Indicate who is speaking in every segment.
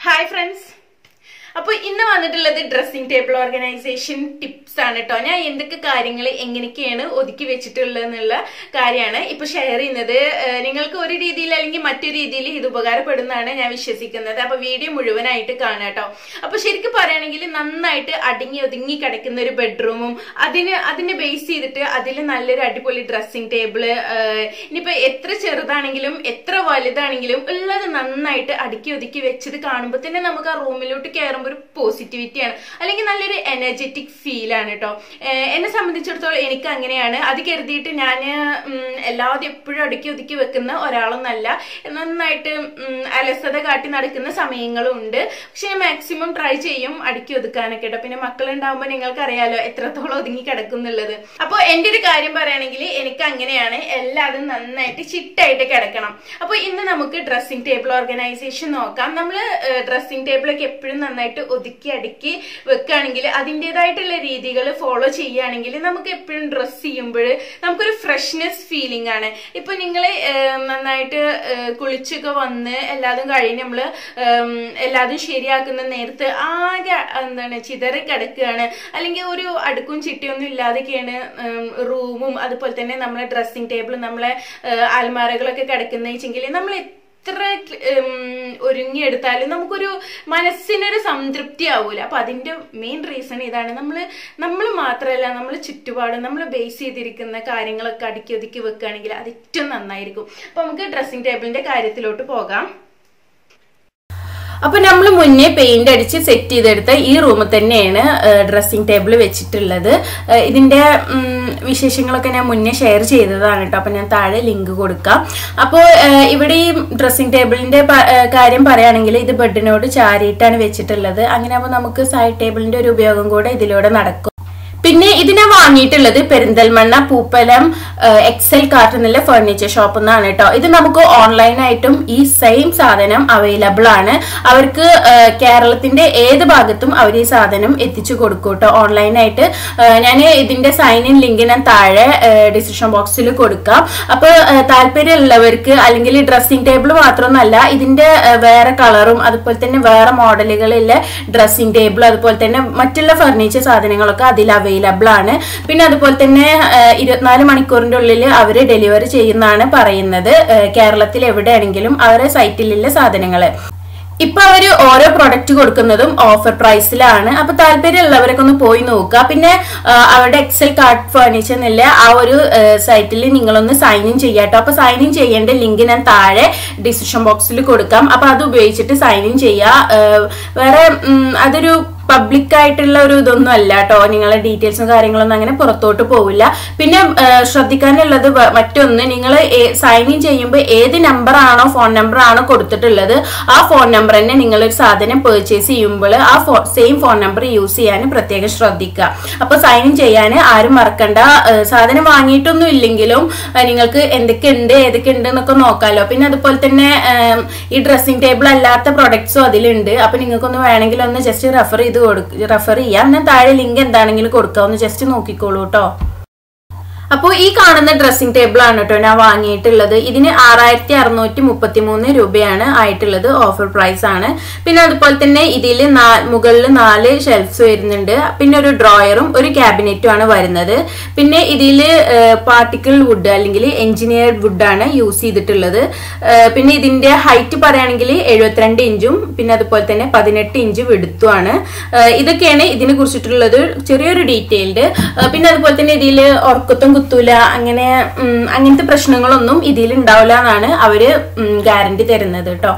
Speaker 1: hi friends അപ്പൊ ഇന്ന് വന്നിട്ടുള്ളത് ഡ്രസ്സിംഗ് ടേബിൾ ഓർഗനൈസേഷൻ ടിപ്സ് ആണ് കേട്ടോ ഞാൻ എന്തൊക്കെ കാര്യങ്ങൾ എങ്ങനെയൊക്കെയാണ് ഒതുക്കി വെച്ചിട്ടുള്ളത് എന്നുള്ള കാര്യമാണ് ഇപ്പൊ ഷെയർ ചെയ്യുന്നത് ഏഹ് നിങ്ങൾക്ക് ഒരു രീതിയിൽ അല്ലെങ്കിൽ മറ്റൊരു രീതിയിൽ ഇത് ഉപകാരപ്പെടുന്നതാണ് ഞാൻ വിശ്വസിക്കുന്നത് അപ്പൊ വീഡിയോ മുഴുവനായിട്ട് കാണാം കേട്ടോ അപ്പൊ ശരിക്കും പറയുകയാണെങ്കിൽ നന്നായിട്ട് അടങ്ങി ഒതുങ്ങി കിടക്കുന്ന ഒരു ബെഡ്റൂമും അതിന് അതിനെ ബേസ് ചെയ്തിട്ട് അതിൽ നല്ലൊരു അടിപൊളി ഡ്രസ്സിംഗ് ടേബിള് ഇനിയിപ്പോ എത്ര ചെറുതാണെങ്കിലും എത്ര വലുതാണെങ്കിലും ഉള്ളത് നന്നായിട്ട് അടുക്കി ഒതുക്കി വെച്ചത് കാണുമ്പോൾ തന്നെ നമുക്ക് ആ റൂമിലോട്ട് കയറുമ്പോൾ ഒരു പോസിറ്റിവിറ്റിയാണ് അല്ലെങ്കിൽ നല്ലൊരു എനർജറ്റിക് ഫീൽ ആണ് കേട്ടോ എന്നെ സംബന്ധിച്ചിടത്തോളം എനിക്ക് അങ്ങനെയാണ് അത് കരുതിയിട്ട് ഞാൻ എല്ലാവരും എപ്പോഴും അടുക്കി ഒതുക്കി വെക്കുന്ന ഒരാളൊന്നല്ല നന്നായിട്ട് ഉം, അലസത കാട്ടി നടക്കുന്ന സമയങ്ങളും ഉണ്ട് പക്ഷെ ഞാൻ മാക്സിമം ട്രൈ ചെയ്യും അടുക്കി ഒതുക്കാനൊക്കെ കേട്ടോ പിന്നെ മക്കളുണ്ടാവുമ്പോൾ നിങ്ങൾക്ക് അറിയാലോ എത്രത്തോളം ഒതുങ്ങി കിടക്കുന്നുള്ളത് അപ്പോൾ എന്റെ ഒരു കാര്യം പറയുകയാണെങ്കിൽ എനിക്ക് അങ്ങനെയാണ് എല്ലാതും നന്നായിട്ട് ചിട്ടായിട്ട് കിടക്കണം അപ്പോൾ ഇന്ന് നമുക്ക് ഡ്രസ്സിംഗ് ടേബിൾ ഓർഗനൈസേഷൻ നോക്കാം നമ്മൾ ഡ്രസ്സിംഗ് ടേബിളൊക്കെ എപ്പോഴും നന്നായിട്ട് ഒതുക്കി അടുക്കി വെക്കുകയാണെങ്കിൽ അതിൻ്റെതായിട്ടുള്ള രീതികൾ ഫോളോ ചെയ്യുകയാണെങ്കിൽ നമുക്ക് എപ്പോഴും ഡ്രസ്സ് ചെയ്യുമ്പോൾ നമുക്കൊരു ഫ്രഷ്നെസ് ഫീലിംഗ് ആണ് ഇപ്പൊ നിങ്ങൾ നന്നായിട്ട് ഏഹ്, കുളിച്ചൊക്കെ വന്ന് എല്ലാതും കഴിഞ്ഞ് നമ്മൾ എല്ലാതും ശരിയാക്കുന്ന നേരത്ത് ആകെ എന്താണ് ചിതറി കിടക്കുകയാണ് അല്ലെങ്കിൽ ഒരു അടുക്കും ചിട്ടിയൊന്നും ഇല്ലാതെയൊക്കെയാണ് റൂമും അതുപോലെ തന്നെ നമ്മളെ ഡ്രസ്സിംഗ് ടേബിളും നമ്മളെ ഏഹ്, അൽമാരകളൊക്കെ കിടക്കുന്ന വെച്ചെങ്കിൽ നമ്മൾ എത്ര ഉം, ഒരുങ്ങിയെടുത്താലും നമുക്കൊരു മനസ്സിനൊരു സംതൃപ്തി ആവൂല അപ്പൊ അതിന്റെ മെയിൻ റീസൺ ഇതാണ് നമ്മൾ നമ്മൾ മാത്രമല്ല നമ്മൾ ചുറ്റുപാടും നമ്മൾ ബേസ് ചെയ്തിരിക്കുന്ന കാര്യങ്ങളൊക്കെ അടുക്കി ഒതുക്കി വെക്കുകയാണെങ്കിൽ അത് ഏറ്റവും നന്നായിരിക്കും അപ്പൊ നമുക്ക് ഡ്രസ്സിംഗ് ടേബിളിന്റെ കാര്യത്തിലോട്ട് പോകാം അപ്പൊ നമ്മൾ മുന്നേ പെയിന്റ് അടിച്ച് സെറ്റ് ചെയ്തെടുത്ത ഈ റൂമിൽ തന്നെയാണ് ഡ്രസ്സിംഗ് ടേബിൾ വെച്ചിട്ടുള്ളത് ഏഹ് ഇതിന്റെ ഉം, വിശേഷങ്ങളൊക്കെ ഞാൻ മുന്നേ ഷെയർ ചെയ്തതാണ് കേട്ടോ അപ്പൊ ഞാൻ താഴെ ലിങ്ക് കൊടുക്കാം അപ്പോൾ ഇവിടെ ഈ ഡ്രസ്സിംഗ് ടേബിളിന്റെ പ- ഏഹ് കാര്യം പറയുകയാണെങ്കിൽ ഇത് ബെഡിനോട് ചാരിയിട്ടാണ് വെച്ചിട്ടുള്ളത് അങ്ങനെ ആകുമ്പോൾ നമുക്ക് സൈഡ് ടേബിളിന്റെ ഒരു ഉപയോഗം കൂടെ ഇതിലൂടെ നടക്കും പിന്നെ ഇതിനെ വാങ്ങിയിട്ടുള്ളത് പെരിന്തൽമണ്ണ പൂപ്പലം എക്സൽ കാർട്ട് എന്നുള്ള ഫർണിച്ചർ ഷോപ്പിൽ നിന്നാണ് കേട്ടോ ഇത് നമുക്ക് ഓൺലൈനായിട്ടും ഈ സെയിം സാധനം അവൈലബിൾ ആണ് അവർക്ക് ആ, കേരളത്തിന്റെ ഏത് ഭാഗത്തും അവർ ഈ സാധനം എത്തിച്ചു കൊടുക്കും കേട്ടോ ഓൺലൈനായിട്ട് ഞാൻ ഇതിന്റെ സൈൻ ഇൻ ലിങ്ക് ഞാൻ താഴെ ഡിസിഷൻ ബോക്സിൽ കൊടുക്കാം അപ്പോൾ താല്പര്യമുള്ളവർക്ക് അല്ലെങ്കിൽ ഡ്രസ്സിംഗ് ടേബിൾ മാത്രമൊന്നല്ല ഇതിന്റെ ആ, വേറെ കളറും അതുപോലെ തന്നെ വേറെ മോഡലുകളിലെ ഡ്രസ്സിംഗ് ടേബിൾ അതുപോലെ തന്നെ മറ്റുള്ള ഫർണിച്ചർ സാധനങ്ങളൊക്കെ അതിൽ അവൈലബിൾ ആണ് പിന്നെ അതുപോലെ തന്നെ ആ, ഇരുപത്തിനാല് മണിക്കൂറിന്റെ ഉള്ളിൽ അവർ ഡെലിവറി ചെയ്യുന്നതാണ് പറയുന്നത് ആ, കേരളത്തിൽ എവിടെയാണെങ്കിലും അവരുടെ സൈറ്റിലുള്ള സാധനങ്ങള് ഇപ്പൊ അവര് ഓരോ പ്രൊഡക്റ്റ് കൊടുക്കുന്നതും ഓഫർ പ്രൈസിലാണ് അപ്പൊ താല്പര്യമുള്ളവരൊക്കെ ഒന്ന് പോയി നോക്കുക പിന്നെ ആ, അവരുടെ എക്സൽ കാർഡ് ഫർണിച്ചർ എന്നുള്ള ആ ഒരു സൈറ്റിൽ നിങ്ങളൊന്ന് സൈൻ ഇൻ ചെയ്യാട്ടോ അപ്പൊ സൈൻ ഇൻ ചെയ്യേണ്ട ലിങ്ക് ഞാൻ താഴെ ഡിസിഷൻ ബോക്സിൽ കൊടുക്കാം അപ്പൊ അത് ഉപയോഗിച്ചിട്ട് സൈൻ ഇൻ ചെയ്യുക ആ, വേറെ ഉം, അതൊരു പബ്ലിക് ആയിട്ടുള്ള ഒരു ഇതൊന്നും അല്ല കേട്ടോ നിങ്ങളെ ഡീറ്റെയിൽസും കാര്യങ്ങളൊന്നും അങ്ങനെ പുറത്തോട്ട് പോവില്ല പിന്നെ ആ, ശ്രദ്ധിക്കാനുള്ളത് വ- മറ്റൊന്ന് നിങ്ങൾ സൈൻ ഇൻ ചെയ്യുമ്പോൾ ഏത് നമ്പർ ആണോ ഫോൺ നമ്പർ ആണോ കൊടുത്തിട്ടുള്ളത് ആ ഫോൺ നമ്പർ തന്നെ നിങ്ങൾ ഒരു സാധനം പർച്ചേസ് ചെയ്യുമ്പോൾ ആ സെയിം ഫോൺ നമ്പർ യൂസ് ചെയ്യാൻ പ്രത്യേകം ശ്രദ്ധിക്കുക അപ്പൊ സൈൻ ഇൻ ചെയ്യാൻ ആരും മറക്കണ്ട ആ, സാധനം വാങ്ങിയിട്ടൊന്നും ഇല്ലെങ്കിലും ആ, നിങ്ങൾക്ക് എന്തൊക്കെ ഉണ്ട് ഏതൊക്കെ ഉണ്ട് എന്നൊക്കെ നോക്കാമല്ലോ പിന്നെ അതുപോലെ തന്നെ ആ, ഈ ഡ്രസ്സിംഗ് ടേബിൾ അല്ലാത്ത പ്രൊഡക്ട്സും അതിലുണ്ട് അപ്പൊ നിങ്ങൾക്കൊന്ന് വേണമെങ്കിൽ ഒന്ന് ജസ്റ്റ് റെഫർ ചെയ്ത് കൊടുക്ക റെഫർ ചെയ്യാം ഞാൻ താഴെ ലിങ്ക് എന്താണെങ്കിലും കൊടുക്കാം ഒന്ന് ജസ്റ്റ് നോക്കിക്കോളൂ കേട്ടോ അപ്പോൾ ഈ കാണുന്ന ഡ്രസ്സിംഗ് ടേബിൾ ആണ് കേട്ടോ ഞാൻ വാങ്ങിയിട്ടുള്ളത് ഇതിന് ആറായിരത്തി അറുന്നൂറ്റി മുപ്പത്തി മൂന്ന് രൂപയാണ് ആയിട്ടുള്ളത് ഓഫർ പ്രൈസ് ആണ് പിന്നെ അതുപോലെ തന്നെ ഇതിൽ മുകളിൽ നാല് ഷെൽഫ്സ് വരുന്നുണ്ട് പിന്നെ ഒരു ഡ്രോയറും ഒരു ക്യാബിനറ്റും ആണ് വരുന്നത് പിന്നെ ഇതിൽ പാർട്ടിക്കിൾ വുഡ് അല്ലെങ്കിൽ എഞ്ചിനീയർഡ് വുഡാണ് യൂസ് ചെയ്തിട്ടുള്ളത് ഏഹ് പിന്നെ ഇതിന്റെ ഹൈറ്റ് പറയുകയാണെങ്കിൽ എഴുപത്തിരണ്ട് ഇഞ്ചും പിന്നെ അതുപോലെ തന്നെ പതിനെട്ട് ഇഞ്ച് വിടുത്തുമാണ് ഇതൊക്കെയാണ് ഇതിനെ കുറിച്ചിട്ടുള്ളത് ചെറിയൊരു ഡീറ്റെയിൽഡ് പിന്നെ അതുപോലെ തന്നെ ഇതിൽ ഉറക്കത്തും കുത്തൂല അങ്ങനെ ഉം, അങ്ങനത്തെ പ്രശ്നങ്ങളൊന്നും ഇതിൽ ഉണ്ടാവില്ല എന്നാണ് അവര് ഗ്യാരണ്ടി തരുന്നത് കേട്ടോ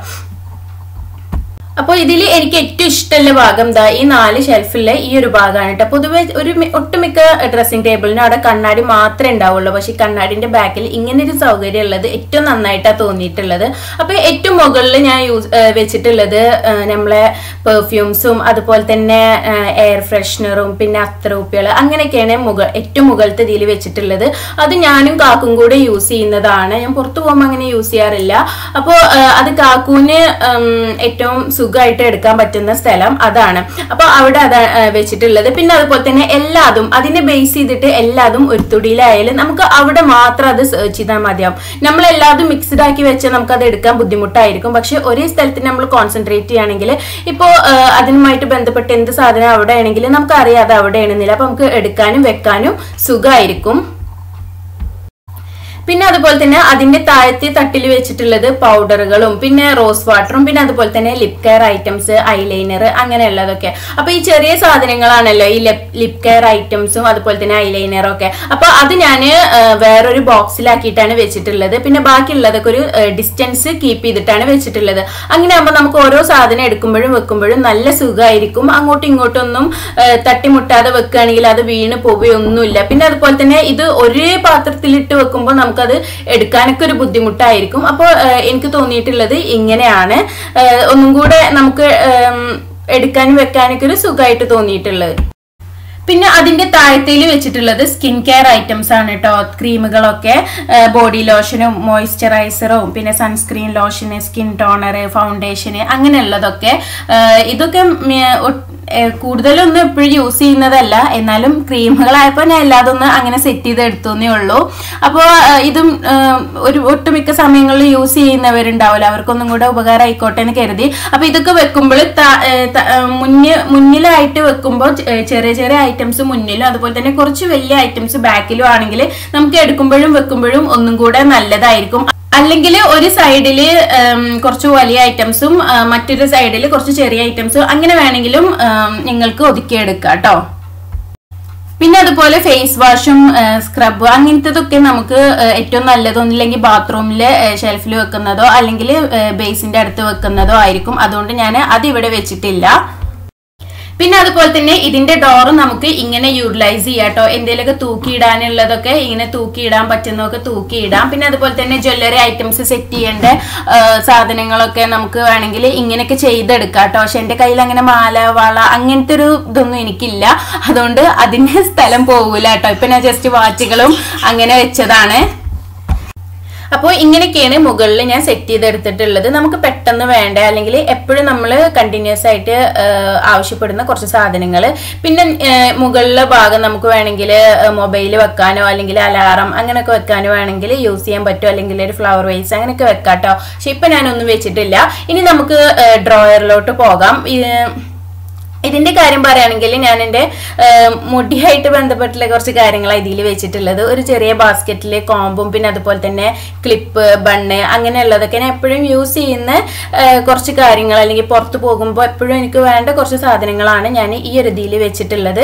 Speaker 1: അപ്പോൾ ഇതിൽ എനിക്ക് ഏറ്റവും ഇഷ്ടമുള്ള ഭാഗം ദാ ഈ നാല് ഷെൽഫിലെ ഈ ഒരു ഭാഗമാണ് കേട്ടോ പൊതുവെ ഒരു മി- ഒട്ടുമിക്ക ഡ്രസ്സിംഗ് ടേബിളിന് അവിടെ കണ്ണാടി മാത്രമേ ഉണ്ടാവുള്ളൂ പക്ഷെ ഈ കണ്ണാടിന്റെ ബാക്കിൽ ഇങ്ങനെ ഒരു സൗകര്യം ഉള്ളത് ഏറ്റവും നന്നായിട്ടാണ് തോന്നിയിട്ടുള്ളത് അപ്പോൾ ഏറ്റവും മുകളിൽ ഞാൻ യൂസ് വെച്ചിട്ടുള്ളത് ആ, നമ്മളെ പെർഫ്യൂംസും അതുപോലെ തന്നെ എയർ ഫ്രഷ്നറും പിന്നെ അത്രൂപ്പികൾ അങ്ങനെയൊക്കെയാണ് മുകൾ ഏറ്റവും മുകളിലത്തെ ഇതിൽ വെച്ചിട്ടുള്ളത് അത് ഞാനും കാക്കും കൂടെ യൂസ് ചെയ്യുന്നതാണ് ഞാൻ പുറത്തു പോകുമ്പോൾ അങ്ങനെ യൂസ് ചെയ്യാറില്ല അപ്പോൾ അത് കാക്കൂന് ഉം, ഏറ്റവും സുഖം സുഖമായിട്ട് എടുക്കാൻ പറ്റുന്ന സ്ഥലം അതാണ് അപ്പൊ അവിടെ അതാ ആ, വെച്ചിട്ടുള്ളത് പിന്നെ അതുപോലെ തന്നെ എല്ലാതും അതിനെ ബേസ് ചെയ്തിട്ട് എല്ലാതും ഒരു തുടിയിലായാലും നമുക്ക് അവിടെ മാത്രം അത് സെർച്ച് ചെയ്താൽ മതിയാവും നമ്മൾ എല്ലാതും മിക്സ്ഡ് ആക്കി വെച്ചാൽ നമുക്ക് അത് എടുക്കാൻ ബുദ്ധിമുട്ടായിരിക്കും പക്ഷെ ഒരേ സ്ഥലത്ത് നമ്മൾ കോൺസെൻട്രേറ്റ് ചെയ്യുകയാണെങ്കിൽ ഇപ്പോൾ അതിനുമായിട്ട് ബന്ധപ്പെട്ട് എന്ത് സാധനം അവിടെ ആണെങ്കിൽ നമുക്ക് അറിയാം അത് അവിടെയാണെന്നില്ല അപ്പൊ നമുക്ക് എടുക്കാനും വെക്കാനും സുഖമായിരിക്കും പിന്നെ അതുപോലെ തന്നെ അതിന്റെ താഴത്തെ തട്ടിൽ വെച്ചിട്ടുള്ളത് പൗഡറുകളും പിന്നെ റോസ് വാട്ടറും പിന്നെ അതുപോലെ തന്നെ ലിപ് കെയർ ഐറ്റംസ് ഐലൈനർ അങ്ങനെയുള്ളതൊക്കെ അപ്പൊ ഈ ചെറിയ സാധനങ്ങളാണല്ലോ ഈ ലിപ് കെയർ ഐറ്റംസും അതുപോലെ തന്നെ ഐലൈനറും ഒക്കെ അപ്പൊ അത് ഞാൻ വേറൊരു ബോക്സിലാക്കിയിട്ടാണ് വെച്ചിട്ടുള്ളത് പിന്നെ ബാക്കിയുള്ളതൊക്കെ ഒരു ഡിസ്റ്റൻസ് കീപ്പ് ചെയ്തിട്ടാണ് വെച്ചിട്ടുള്ളത് അങ്ങനെ ആകുമ്പോൾ നമുക്ക് ഓരോ സാധനം എടുക്കുമ്പോഴും വെക്കുമ്പോഴും നല്ല സുഖമായിരിക്കും അങ്ങോട്ടും ഇങ്ങോട്ടും ഒന്നും ഏഹ്, തട്ടിമുട്ടാതെ വെക്കുകയാണെങ്കിൽ അത് വീണ് പോവുകയൊന്നുമില്ല പിന്നെ അതുപോലെ തന്നെ ഇത് ഒരേ പാത്രത്തിലിട്ട് വെക്കുമ്പോൾ നമുക്കത് എടുക്കാനൊക്കെ ഒരു ബുദ്ധിമുട്ടായിരിക്കും അപ്പോൾ എനിക്ക് തോന്നിയിട്ടുള്ളത് ഇങ്ങനെയാണ് ഏഹ്, ഒന്നും കൂടെ നമുക്ക് ഏം, എടുക്കാനും വെക്കാനൊക്കെ ഒരു സുഖമായിട്ട് തോന്നിയിട്ടുള്ളത് പിന്നെ അതിന്റെ താഴത്തേല് വെച്ചിട്ടുള്ളത് സ്കിൻ കെയർ ഐറ്റംസ് ആണ് കേട്ടോ ക്രീമുകളൊക്കെ ബോഡി ലോഷനും മോയ്സ്ചറൈസറും പിന്നെ സൺസ്ക്രീൻ ലോഷന് സ്കിൻ ടോണർ ഫൗണ്ടേഷന് അങ്ങനെയുള്ളതൊക്കെ ഏഹ് ഇതൊക്കെ മ- ഒ- ഏഹ് കൂടുതലൊന്നും എപ്പോഴും യൂസ് ചെയ്യുന്നതല്ല എന്നാലും ക്രീമുകളായപ്പോൾ ഞാൻ എല്ലാതും ഒന്ന് അങ്ങനെ സെറ്റ് ചെയ്ത് എടുത്തേ ഉള്ളൂ അപ്പോൾ ഇതും ഏഹ് ഒരു ഒട്ടുമിക്ക സമയങ്ങളിൽ യൂസ് ചെയ്യുന്നവരുണ്ടാവില്ല അവർക്കൊന്നും കൂടെ ഉപകാരം ആയിക്കോട്ടെ എന്ന് കരുതി അപ്പൊ ഇതൊക്കെ വെക്കുമ്പോൾ മുന്നിൽ മുന്നിലായിട്ട് വെക്കുമ്പോൾ ചെറിയ ചെറിയ ഐറ്റംസ് മുന്നിലും അതുപോലെ തന്നെ കുറച്ച് വലിയ ഐറ്റംസ് ബാക്കിലും ആണെങ്കിൽ നമുക്ക് എടുക്കുമ്പോഴും വെക്കുമ്പോഴും ഒന്നും കൂടെ നല്ലതായിരിക്കും അല്ലെങ്കിൽ ഒരു സൈഡിൽ കുറച്ച് വലിയ ഐറ്റംസും മറ്റൊരു സൈഡിൽ കുറച്ച് ചെറിയ ഐറ്റംസും അങ്ങനെ വേണമെങ്കിലും ഉം, നിങ്ങൾക്ക് ഒതുക്കിയെടുക്കാം കേട്ടോ പിന്നെ അതുപോലെ ഫേസ് വാഷും സ്ക്രബ് അങ്ങനത്തതൊക്കെ നമുക്ക് ഏഹ്, ഏറ്റവും നല്ലതൊന്നില്ലെങ്കിൽ ബാത്റൂമിൽ ഷെൽഫിൽ വെക്കുന്നതോ അല്ലെങ്കിൽ ബേസിന്റെ അടുത്ത് വെക്കുന്നതോ ആയിരിക്കും അതുകൊണ്ട് ഞാൻ അത് ഇവിടെ വെച്ചിട്ടില്ല പിന്നെ അതുപോലെ തന്നെ ഇതിന്റെ ഡോറ് നമുക്ക് ഇങ്ങനെ യൂട്ടിലൈസ് ചെയ്യാം കേട്ടോ എന്തെങ്കിലുമൊക്കെ തൂക്കിയിടാനുള്ളതൊക്കെ ഇങ്ങനെ തൂക്കിയിടാൻ പറ്റുന്നതൊക്കെ തൂക്കിയിടാം പിന്നെ അതുപോലെ തന്നെ ജ്വല്ലറി ഐറ്റംസ് സെറ്റ് ചെയ്യേണ്ട ആ, സാധനങ്ങളൊക്കെ നമുക്ക് വേണമെങ്കിൽ ഇങ്ങനെയൊക്കെ ചെയ്തെടുക്കാം കേട്ടോ പക്ഷെ എൻ്റെ കയ്യിൽ അങ്ങനെ മാല വള അങ്ങനത്തെ ഒരു ഇതൊന്നും എനിക്കില്ല അതുകൊണ്ട് അതിന് സ്ഥലം പോകൂല കേട്ടോ ഇപ്പൊ ഞാൻ ജസ്റ്റ് വാച്ചുകളും അങ്ങനെ വെച്ചതാണ് അപ്പോൾ ഇങ്ങനെയൊക്കെയാണ് മുകളിൽ ഞാൻ സെറ്റ് ചെയ്തെടുത്തിട്ടുള്ളത് നമുക്ക് പെട്ടെന്ന് വേണ്ട അല്ലെങ്കിൽ എപ്പോഴും നമ്മൾ കണ്ടിന്യൂസ് ആയിട്ട് ആ, ആവശ്യപ്പെടുന്ന കുറച്ച് സാധനങ്ങൾ പിന്നെ മുകളിലെ ഭാഗം നമുക്ക് വേണമെങ്കിൽ മൊബൈൽ വെക്കാനോ അല്ലെങ്കിൽ അലാറം അങ്ങനെയൊക്കെ വെക്കാനോ വേണമെങ്കിൽ യൂസ് ചെയ്യാൻ പറ്റും അല്ലെങ്കിൽ ഒരു ഫ്ലവർ വേസ് അങ്ങനെയൊക്കെ വെക്കാം കേട്ടോ പക്ഷെ ഇപ്പം ഞാനൊന്നും വെച്ചിട്ടില്ല ഇനി നമുക്ക് ഡ്രോയറിലോട്ട് പോകാം ഈ, ഇതിന്റെ കാര്യം പറയുകയാണെങ്കിൽ ഞാൻ എൻ്റെ മുടിയായിട്ട് ബന്ധപ്പെട്ടുള്ള കുറച്ച് കാര്യങ്ങളാണ് ഇതിൽ വെച്ചിട്ടുള്ളത് ഒരു ചെറിയ ബാസ്ക്കറ്റിൽ കോമ്പും പിന്നെ അതുപോലെ തന്നെ ക്ലിപ്പ് ബണ്ണ് അങ്ങനെയുള്ളതൊക്കെ ഞാൻ എപ്പോഴും യൂസ് ചെയ്യുന്ന ആ, കുറച്ച് കാര്യങ്ങൾ അല്ലെങ്കിൽ പുറത്ത് പോകുമ്പോൾ എപ്പോഴും എനിക്ക് വേണ്ട കുറച്ച് സാധനങ്ങളാണ് ഞാൻ ഈ ഒരു ഇതിൽ വെച്ചിട്ടുള്ളത്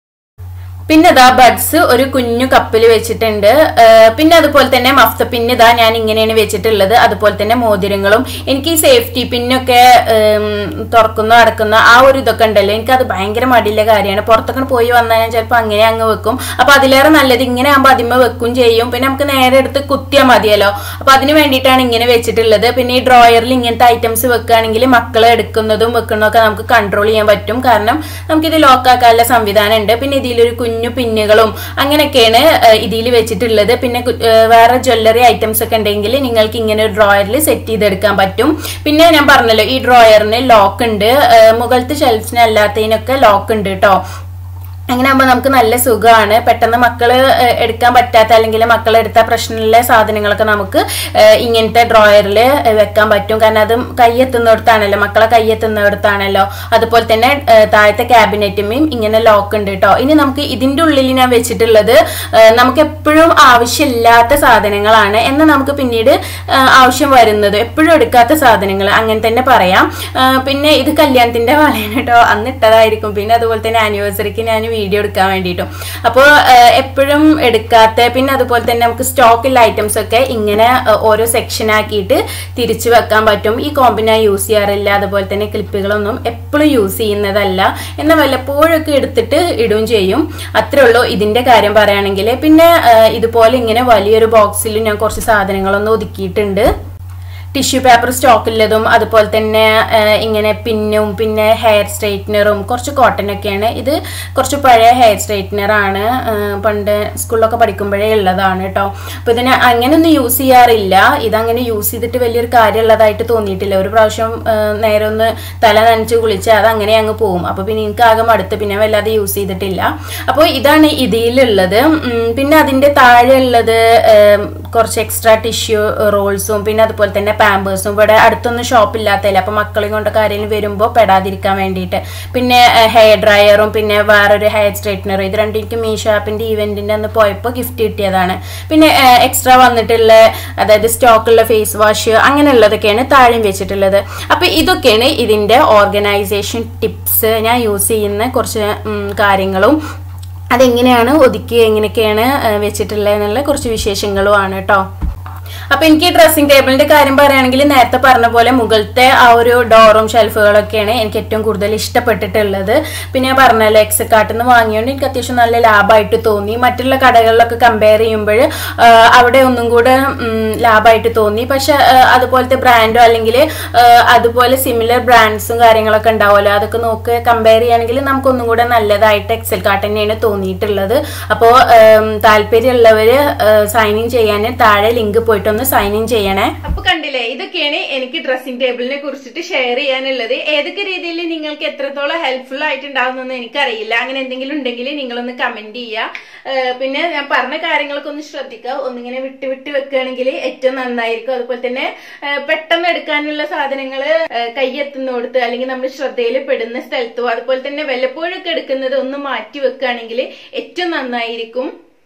Speaker 1: പിന്നെ ഇതാ ബഡ്സ് ഒരു കുഞ്ഞു കപ്പിൽ വെച്ചിട്ടുണ്ട് ആ, പിന്നെ അതുപോലെ തന്നെ മഫ്ത പിന്ന് ഇതാ ഞാൻ ഇങ്ങനെയാണ് വെച്ചിട്ടുള്ളത് അതുപോലെ തന്നെ മോതിരങ്ങളും എനിക്ക് ഈ സേഫ്റ്റി പിന്നൊക്കെ ഉം, തുറക്കുന്ന അടക്കുന്ന ആ ഒരു ഇതൊക്കെ ഉണ്ടല്ലോ എനിക്ക് അത് ഭയങ്കര മടിയുള്ള കാര്യമാണ് പുറത്തൊക്കെ പോയി വന്നാൽ ഞാൻ ചിലപ്പോൾ അങ്ങനെ അങ്ങ് വെക്കും അപ്പൊ അതിലേറെ നല്ലത് ഇങ്ങനെ ആകുമ്പോൾ അതിന്മ വെക്കും ചെയ്യും പിന്നെ നമുക്ക് നേരെ എടുത്ത് കുത്തിയാൽ മതിയല്ലോ അപ്പൊ അതിന് വേണ്ടിയിട്ടാണ് ഇങ്ങനെ വെച്ചിട്ടുള്ളത് പിന്നെ ഈ ഡ്രോയറിൽ ഇങ്ങനത്തെ ഐറ്റംസ് വെക്കുകയാണെങ്കിൽ മക്കൾ എടുക്കുന്നതും വെക്കുന്നതൊക്കെ നമുക്ക് കൺട്രോൾ ചെയ്യാൻ പറ്റും കാരണം നമുക്കിത് ലോക്കാക്കാനുള്ള സംവിധാനം ഉണ്ട് പിന്നെ ഇതിലൊരു കുഞ്ഞു പിന്നുകളും അങ്ങനെയൊക്കെയാണ് ഇതിൽ വെച്ചിട്ടുള്ളത് പിന്നെ കു- ഏഹ് വേറെ ജ്വല്ലറി ഐറ്റംസ് ഒക്കെ ഉണ്ടെങ്കിൽ നിങ്ങൾക്ക് ഇങ്ങനെ ഒരു ഡ്രോയറിൽ സെറ്റ് ചെയ്തെടുക്കാൻ പറ്റും പിന്നെ ഞാൻ പറഞ്ഞല്ലോ ഈ ഡ്രോയറിന് ലോക്ക് ഉണ്ട് ഏഹ് മുകളിലത്തെ ഷെൽഫിന് അല്ലാത്തതിനൊക്കെ ലോക്ക് ഉണ്ട് കേട്ടോ അങ്ങനെ ആകുമ്പോൾ നമുക്ക് നല്ല സുഖമാണ് പെട്ടെന്ന് മക്കൾ എടുക്കാൻ പറ്റാത്ത അല്ലെങ്കിൽ മക്കൾ എടുത്ത പ്രശ്നമുള്ള സാധനങ്ങളൊക്കെ നമുക്ക് ഏഹ്, ഇങ്ങനത്തെ ഡ്രോയറിൽ വെക്കാൻ പറ്റും കാരണം അത് കയ്യെത്തുന്നിടത്താണല്ലോ മക്കളെ കയ്യെത്തുന്നിടത്താണല്ലോ അതുപോലെ തന്നെ ഏഹ്, താഴത്തെ ക്യാബിനറ്റുമേയും ഇങ്ങനെ ലോക്ക് ഉണ്ട് കേട്ടോ ഇനി നമുക്ക് ഇതിന്റെ ഉള്ളിൽ ഞാൻ വെച്ചിട്ടുള്ളത് ഏഹ്, നമുക്ക് എപ്പോഴും ആവശ്യമില്ലാത്ത സാധനങ്ങളാണ് എന്നാൽ നമുക്ക് പിന്നീട് ഏഹ്, ആവശ്യം വരുന്നത് എപ്പോഴും എടുക്കാത്ത സാധനങ്ങൾ അങ്ങനെ തന്നെ പറയാം ഏഹ്, പിന്നെ ഇത് കല്യാണത്തിന്റെ വളയാണ് കേട്ടോ അന്ന് ഇട്ടതായിരിക്കും പിന്നെ അതുപോലെ തന്നെ ആനിവേഴ്സറിക്ക് ഞാൻ വീഡിയോ എടുക്കാൻ വേണ്ടിയിട്ടും അപ്പോൾ എപ്പോഴും എടുക്കാത്ത പിന്നെ അതുപോലെ തന്നെ നമുക്ക് സ്റ്റോക്കുള്ള ഐറ്റംസ് ഒക്കെ ഇങ്ങനെ ഏഹ്, ഓരോ സെക്ഷൻ ആക്കിയിട്ട് തിരിച്ചു വെക്കാൻ പറ്റും ഈ കോമ്പ് ഞാൻ യൂസ് ചെയ്യാറില്ല അതുപോലെ തന്നെ ക്ലിപ്പുകളൊന്നും എപ്പോഴും യൂസ് ചെയ്യുന്നതല്ല എന്നാൽ വല്ലപ്പോഴൊക്കെ എടുത്തിട്ട് ഇടുകയും ചെയ്യും അത്രേ ഉള്ളൂ ഇതിന്റെ കാര്യം പറയുകയാണെങ്കിൽ പിന്നെ ഏഹ്, ഇതുപോലെ ഇങ്ങനെ വലിയൊരു ബോക്സിൽ ഞാൻ കുറച്ച് സാധനങ്ങളൊന്നും ഒതുക്കിയിട്ടുണ്ട് ടിഷ്യൂ പേപ്പർ സ്റ്റോക്കുള്ളതും അതുപോലെ തന്നെ ആ, ഇങ്ങനെ പിന്നും പിന്നെ ഹെയർ സ്ട്രെയിറ്റ്നറും കുറച്ച് കോട്ടൺ ഒക്കെയാണ് ഇത് കുറച്ച് പഴയ ഹെയർ സ്ട്രെയിറ്റ്നർ ആണ് ആ, പണ്ട് സ്കൂളിലൊക്കെ പഠിക്കുമ്പോഴേ ഉള്ളതാണ് കേട്ടോ അപ്പോൾ ഇതിനെ അങ്ങനെയൊന്നും യൂസ് ചെയ്യാറില്ല ഇതങ്ങനെ യൂസ് ചെയ്തിട്ട് വലിയൊരു കാര്യമുള്ളതായിട്ട് തോന്നിയിട്ടില്ല ഒരു പ്രാവശ്യം ആ, നേരെ ഒന്ന് തല നനച്ച് കുളിച്ച് അത് അങ്ങനെ അങ്ങ് പോകും അപ്പോൾ പിന്നെ എനിക്ക് ആകെ മടുത്ത് പിന്നെ വല്ലാതെ യൂസ് ചെയ്തിട്ടില്ല അപ്പോൾ ഇതാണ് ഇതിലുള്ളത് ഉം, പിന്നെ അതിൻ്റെ താഴെ ഉള്ളത് ഏം, കുറച്ച് എക്സ്ട്രാ ടിഷ്യൂ റോൾസും പിന്നെ അതുപോലെ തന്നെ പാമ്പേഴ്സും ഇവിടെ അടുത്തൊന്നും ഷോപ്പില്ലാത്തതില്ല അപ്പോൾ മക്കളെയും കൊണ്ടൊക്കെ ആരെങ്കിലും വരുമ്പോൾ പെടാതിരിക്കാൻ വേണ്ടിയിട്ട് പിന്നെ ഹെയർ ഡ്രയറും പിന്നെ വേറൊരു ഹെയർ സ്ട്രൈറ്റ്നറും ഇത് രണ്ടും എനിക്ക് മീ ഷാപ്പിൻ്റെ ഈവെൻറ്റിൻ്റെ അന്ന് പോയപ്പോൾ ഗിഫ്റ്റ് കിട്ടിയതാണ് പിന്നെ എക്സ്ട്രാ വന്നിട്ടുള്ള അതായത് സ്റ്റോക്കുള്ള ഫേസ് വാഷ് അങ്ങനെയുള്ളതൊക്കെയാണ് താഴെയും വെച്ചിട്ടുള്ളത് അപ്പോൾ ഇതൊക്കെയാണ് ഇതിൻ്റെ ഓർഗനൈസേഷൻ ടിപ്സ് ഞാൻ യൂസ് ചെയ്യുന്ന കുറച്ച് ഉം, കാര്യങ്ങളും അതെങ്ങനെയാണ് ഒതുക്കി എങ്ങനെയൊക്കെയാണ് ആ, വെച്ചിട്ടുള്ളത് എന്നുള്ള കുറച്ച് വിശേഷങ്ങളുമാണ് കേട്ടോ അപ്പൊ എനിക്ക് ഡ്രസ്സിംഗ് ടേബിളിന്റെ കാര്യം പറയുകയാണെങ്കിൽ നേരത്തെ പറഞ്ഞ പോലെ മുകളിലത്തെ ആ ഒരു ഡോറും ഷെൽഫുകളൊക്കെയാണ് എനിക്ക് ഏറ്റവും കൂടുതൽ ഇഷ്ടപ്പെട്ടിട്ടുള്ളത് പിന്നെ ഞാൻ പറഞ്ഞല്ലോ എക്സക്കാട്ടിൽ നിന്ന് വാങ്ങിയോണ്ട് എനിക്ക് അത്യാവശ്യം നല്ല ലാഭമായിട്ട് തോന്നി മറ്റുള്ള കടകളിലൊക്കെ കമ്പയർ ചെയ്യുമ്പോൾ അവിടെ ഒന്നും കൂടെ ഉം, ലാഭമായിട്ട് തോന്നി പക്ഷെ ആ, അതുപോലത്തെ ബ്രാൻഡോ അല്ലെങ്കിൽ അതുപോലെ സിമിലർ ബ്രാൻഡ്സും കാര്യങ്ങളൊക്കെ ഉണ്ടാവുമല്ലോ അതൊക്കെ നോക്ക് കമ്പയർ ചെയ്യുകയാണെങ്കിൽ നമുക്കൊന്നും കൂടെ നല്ലതായിട്ട് എക്സൽ കാർട്ട് തന്നെയാണ് തോന്നിയിട്ടുള്ളത് അപ്പോൾ താല്പര്യമുള്ളവർ സൈൻ ഇൻ ചെയ്യാൻ താഴെ ലിങ്ക് പോയിട്ടൊന്ന് സൈൻ ഇൻ ചെയ്യണേ
Speaker 2: അപ്പൊ കണ്ടില്ലേ ഇതൊക്കെയാണ് എനിക്ക് ഡ്രസ്സിംഗ് ടേബിളിനെ കുറിച്ചിട്ട് ഷെയർ ചെയ്യാനുള്ളത് ഏതൊക്കെ രീതിയിൽ നിങ്ങൾക്ക് എത്രത്തോളം ഹെൽപ്ഫുൾ ആയിട്ടുണ്ടാവുന്നൊന്നും എനിക്കറിയില്ല അങ്ങനെ എന്തെങ്കിലും ഉണ്ടെങ്കിൽ നിങ്ങളൊന്ന് കമന്റ് ചെയ്യുക ഏഹ് പിന്നെ ഞാൻ പറഞ്ഞ കാര്യങ്ങളൊക്കെ ഒന്ന് ശ്രദ്ധിക്കുക ഒന്നിങ്ങനെ വിട്ട് വിട്ട് വെക്കുകയാണെങ്കിൽ ഏറ്റവും നന്നായിരിക്കും അതുപോലെ തന്നെ ഏഹ് പെട്ടെന്ന് എടുക്കാനുള്ള സാധനങ്ങൾ കൈയെത്തുന്നിടത്ത് അല്ലെങ്കിൽ നമ്മൾ ശ്രദ്ധയിൽ പെടുന്ന സ്ഥലത്തും അതുപോലെ തന്നെ വല്ലപ്പോഴൊക്കെ എടുക്കുന്നത് ഒന്ന് മാറ്റി വെക്കുകയാണെങ്കിൽ ഏറ്റവും നന്നായിരിക്കും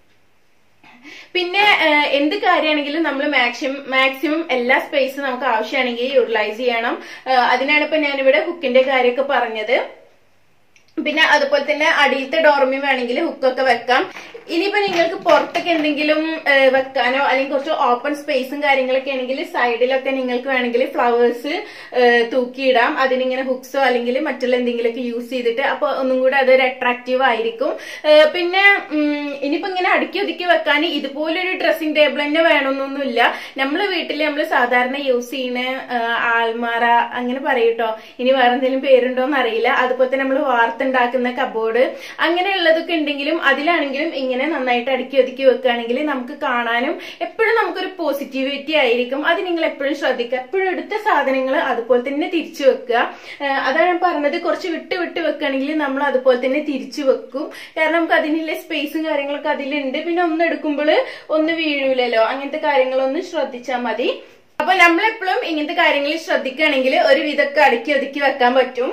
Speaker 2: പിന്നെ ഏഹ്, എന്ത് കാര്യമാണെങ്കിലും നമ്മൾ മാക്സിമം മാക്സിമം എല്ലാ സ്പേസും നമുക്ക് ആവശ്യമാണെങ്കിൽ യൂട്ടിലൈസ് ചെയ്യണം ഏഹ്, അതിനാണ് ഇപ്പൊ ഞാനിവിടെ ഹുക്കിന്റെ കാര്യമൊക്കെ പറഞ്ഞത് പിന്നെ അതുപോലെ തന്നെ അടിയിലത്തെ ഡോർമി വേണമെങ്കിൽ ഹുക്കൊക്കെ വെക്കാം ഇനിയിപ്പോ നിങ്ങൾക്ക് പുറത്തൊക്കെ എന്തെങ്കിലും ഏഹ്, വെക്കാനോ അല്ലെങ്കിൽ കുറച്ച് ഓപ്പൺ സ്പേസും കാര്യങ്ങളൊക്കെ ആണെങ്കിൽ സൈഡിലൊക്കെ നിങ്ങൾക്ക് വേണമെങ്കിൽ ഫ്ലവേഴ്സ് തൂക്കിയിടാം അതിനിങ്ങനെ ഹുക്സോ അല്ലെങ്കിൽ മറ്റുള്ള എന്തെങ്കിലുമൊക്കെ യൂസ് ചെയ്തിട്ട് അപ്പൊ ഒന്നും കൂടെ അതൊരു അട്രാക്റ്റീവ് ആയിരിക്കും ഏഹ്, പിന്നെ ഉം, ഇനിയിപ്പോ ഇങ്ങനെ അടുക്കി ഒതുക്കി വെക്കാൻ ഇതുപോലൊരു ഡ്രസ്സിംഗ് ടേബിൾ തന്നെ വേണമെന്നൊന്നുമില്ല നമ്മള് വീട്ടിൽ നമ്മൾ സാധാരണ യൂസ് ചെയ്യുന്ന ഏഹ്, ആൾമാറ അങ്ങനെ പറയൂട്ടോ ഇനി വേറെ എന്തെങ്കിലും പേരുണ്ടോന്ന് അറിയില്ല അതുപോലെ തന്നെ നമ്മൾ വാർത്തുണ്ടാക്കുന്ന കബോർഡ് അങ്ങനെയുള്ളതൊക്കെ ഉണ്ടെങ്കിലും അതിലാണെങ്കിലും ഇങ്ങനെ നന്നായിട്ട് അടുക്കി ഒതുക്കി വെക്കുകയാണെങ്കിൽ നമുക്ക് കാണാനും എപ്പോഴും നമുക്കൊരു പോസിറ്റിവിറ്റി ആയിരിക്കും അത് നിങ്ങൾ എപ്പോഴും ശ്രദ്ധിക്കുക എപ്പോഴും എടുത്ത സാധനങ്ങൾ അതുപോലെ തന്നെ തിരിച്ചു വെക്കുക ഏഹ് അതാണ് ഞാൻ പറഞ്ഞത് കുറച്ച് വിട്ട് വിട്ട് വെക്കുകയാണെങ്കിൽ നമ്മൾ അതുപോലെ തന്നെ തിരിച്ചു വെക്കും കാരണം നമുക്ക് അതിനുള്ള സ്പേസും കാര്യങ്ങളൊക്കെ അതിലുണ്ട് പിന്നെ ഒന്ന് എടുക്കുമ്പോൾ ഒന്ന് വീഴൂലല്ലോ അങ്ങനത്തെ കാര്യങ്ങളൊന്ന് ശ്രദ്ധിച്ചാൽ മതി അപ്പൊ നമ്മളെപ്പോഴും ഇങ്ങനത്തെ കാര്യങ്ങൾ ശ്രദ്ധിക്കുകയാണെങ്കിൽ ഒരു വിധമൊക്കെ അടുക്കി ഒതുക്കി വെക്കാൻ പറ്റും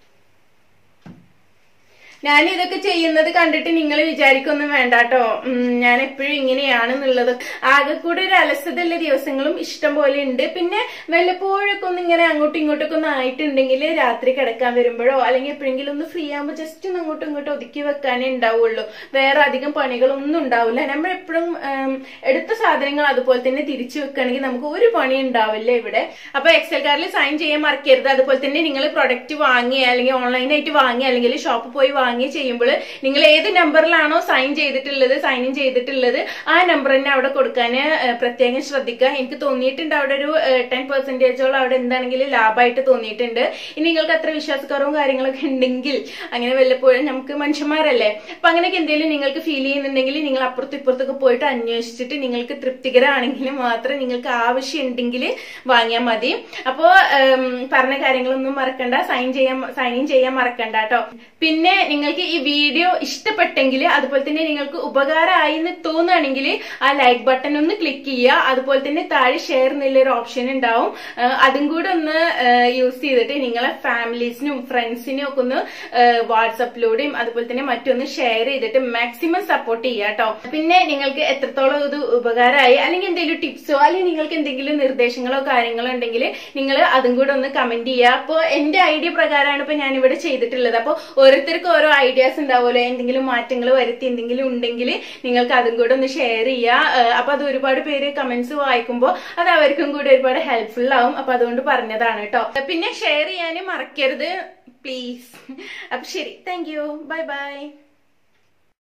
Speaker 2: ഞാൻ ഇതൊക്കെ ചെയ്യുന്നത് കണ്ടിട്ട് നിങ്ങൾ വിചാരിക്കൊന്നും വേണ്ട കേട്ടോ ഞാൻ എപ്പോഴും ഇങ്ങനെയാണെന്നുള്ളത് ആകെ കൂടെ ഒരു അലസതയുള്ള ദിവസങ്ങളും ഇഷ്ടം പോലെ ഉണ്ട് പിന്നെ വല്ലപ്പോഴൊക്കെ ഒന്ന് ഇങ്ങനെ അങ്ങോട്ടും ഇങ്ങോട്ടൊക്കെ ഒന്ന് ആയിട്ടുണ്ടെങ്കിൽ രാത്രി കിടക്കാൻ വരുമ്പോഴോ അല്ലെങ്കിൽ എപ്പോഴെങ്കിലും ഒന്ന് ഫ്രീ ആകുമ്പോൾ ജസ്റ്റ് ഒന്ന് അങ്ങോട്ടും ഇങ്ങോട്ടും ഒതുക്കി വെക്കാനേ ഉണ്ടാവുള്ളൂ വേറെ അധികം പണികളൊന്നും ഉണ്ടാവില്ല നമ്മൾ എപ്പോഴും എടുത്ത സാധനങ്ങൾ അതുപോലെ തന്നെ തിരിച്ചു വെക്കുകയാണെങ്കിൽ നമുക്ക് ഒരു പണി ഉണ്ടാവില്ല ഇവിടെ അപ്പൊ എക്സൽ കാർഡിൽ സൈൻ ചെയ്യാൻ മറക്കരുത് അതുപോലെ തന്നെ നിങ്ങൾ പ്രൊഡക്റ്റ് വാങ്ങിയ അല്ലെങ്കിൽ ഓൺലൈനായിട്ട് വാങ്ങിയ അല്ലെങ്കിൽ ഷോപ്പിൽ പോയി വാങ്ങി ചെയ്യുമ്പോൾ നിങ്ങൾ ഏത് നമ്പറിലാണോ സൈൻ ചെയ്തിട്ടുള്ളത് സൈൻ ഇൻ ചെയ്തിട്ടുള്ളത് ആ നമ്പർ തന്നെ അവിടെ കൊടുക്കാൻ ഏഹ്, പ്രത്യേകം ശ്രദ്ധിക്കുക എനിക്ക് തോന്നിയിട്ടുണ്ട് അവിടെ ഒരു ടെൻ പെർസെന്റേജോളം അവിടെ എന്താണെങ്കിലും ലാഭമായിട്ട് തോന്നിയിട്ടുണ്ട് ഇനി നിങ്ങൾക്ക് അത്ര വിശ്വാസക്കുറവും കാര്യങ്ങളൊക്കെ ഉണ്ടെങ്കിൽ അങ്ങനെ വല്ലപ്പോഴും നമുക്ക് മനുഷ്യന്മാരല്ലേ അപ്പൊ അങ്ങനെയൊക്കെ എന്തെങ്കിലും നിങ്ങൾക്ക് ഫീൽ ചെയ്യുന്നുണ്ടെങ്കിൽ നിങ്ങൾ അപ്പുറത്തും ഇപ്പുറത്തൊക്കെ പോയിട്ട് അന്വേഷിച്ചിട്ട് നിങ്ങൾക്ക് തൃപ്തികരമാണെങ്കിൽ മാത്രം നിങ്ങൾക്ക് ആവശ്യം ഉണ്ടെങ്കിൽ വാങ്ങിയാൽ മതി അപ്പോ ഉം, പറഞ്ഞ കാര്യങ്ങളൊന്നും മറക്കണ്ട സൈൻ ചെയ്യാൻ സൈൻ ഇൻ ചെയ്യാൻ മറക്കണ്ട കേട്ടോ പിന്നെ നിങ്ങൾക്ക് ഈ വീഡിയോ ഇഷ്ടപ്പെട്ടെങ്കിൽ അതുപോലെ തന്നെ നിങ്ങൾക്ക് ഉപകാരമായി എന്ന് തോന്നുകയാണെങ്കിൽ ആ ലൈക്ക് ബട്ടൺ ഒന്ന് ക്ലിക്ക് ചെയ്യുക അതുപോലെ തന്നെ താഴെ ഷെയർ എന്നുള്ളൊരു ഓപ്ഷൻ ഉണ്ടാവും ആ, അതും കൂടെ ഒന്ന് യൂസ് ചെയ്തിട്ട് നിങ്ങളെ ഫാമിലീസിനും ഫ്രണ്ട്സിനും ഒക്കെ ഒന്ന് വാട്സപ്പിലൂടെയും അതുപോലെ തന്നെ മറ്റൊന്ന് ഷെയർ ചെയ്തിട്ട് മാക്സിമം സപ്പോർട്ട് ചെയ്യുക കേട്ടോ പിന്നെ നിങ്ങൾക്ക് എത്രത്തോളം ഇത് ഉപകാരമായി അല്ലെങ്കിൽ എന്തെങ്കിലും ടിപ്സോ അല്ലെങ്കിൽ നിങ്ങൾക്ക് എന്തെങ്കിലും നിർദ്ദേശങ്ങളോ കാര്യങ്ങളോ ഉണ്ടെങ്കിൽ നിങ്ങൾ അതും കൂടെ ഒന്ന് കമന്റ് ചെയ്യുക അപ്പോൾ എന്റെ ഐഡിയ പ്രകാരമാണ് ഇപ്പൊ ഞാൻ ഇവിടെ ചെയ്തിട്ടുള്ളത് അപ്പോൾ ഓരോരുത്തർക്കും ഓരോ ഐഡിയാസ് ഉണ്ടാവുമല്ലോ എന്തെങ്കിലും മാറ്റങ്ങൾ വരുത്തി എന്തെങ്കിലും ഉണ്ടെങ്കിൽ നിങ്ങൾക്ക് അതും കൂടെ ഒന്ന് ഷെയർ ചെയ്യുക അപ്പൊ അത് ഒരുപാട് പേര് കമന്റ്സ് വായിക്കുമ്പോൾ അത് അവർക്കും കൂടി ഒരുപാട് ഹെൽപ്ഫുൾ ആവും അപ്പൊ അതുകൊണ്ട് പറഞ്ഞതാണ് കേട്ടോ പിന്നെ ഷെയർ ചെയ്യാനും മറക്കരുത് പ്ലീസ് അപ്പൊ ശരി താങ്ക് യു ബൈ ബൈ